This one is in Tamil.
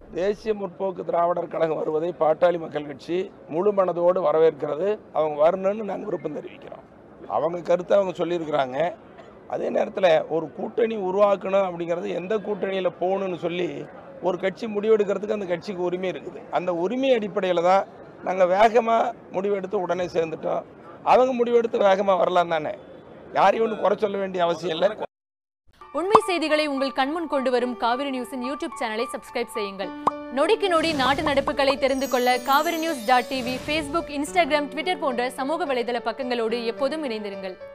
தேசிய முற்போக்கு திராவிடர் கழகம் வருவதை பாட்டாளி மக்கள் கட்சி முழு மனதோடு வரவேற்கிறது அவங்க வரணும்னு நாங்கள் விருப்பம் தெரிவிக்கிறோம் அவங்க கருத்தை அவங்க சொல்லியிருக்கிறாங்க அதே நேரத்தில் ஒரு கூட்டணி உருவாக்கணும் அப்படிங்கிறது எந்த கூட்டணியில் போகணும்னு சொல்லி ஒரு கட்சி முடிவெடுக்கிறதுக்கு அந்த கட்சிக்கு உரிமை இருக்குது அந்த உரிமை அடிப்படையில் தான் நாங்கள் வேகமாக முடிவெடுத்து உடனே சேர்ந்துட்டோம் அவங்க முடிவெடுத்து வேகமாக வரலாம் தானே யாரையும் ஒன்றும் குறை சொல்ல வேண்டிய அவசியம் இல்லை உண்மை செய்திகளை உங்கள் கண்முன் கொண்டு வரும் காவிரி நியூஸின் யூடியூப் சேனலை சப்ஸ்கிரைப் செய்யுங்கள் நொடிக்கு நொடி நாட்டு நடப்புகளை தெரிந்து கொள்ள Kaveri news dot TV Facebook Instagram Twitter போன்ற சமூக வலைதள பக்கங்களோடு எப்போதும் இணைந்திருங்கள்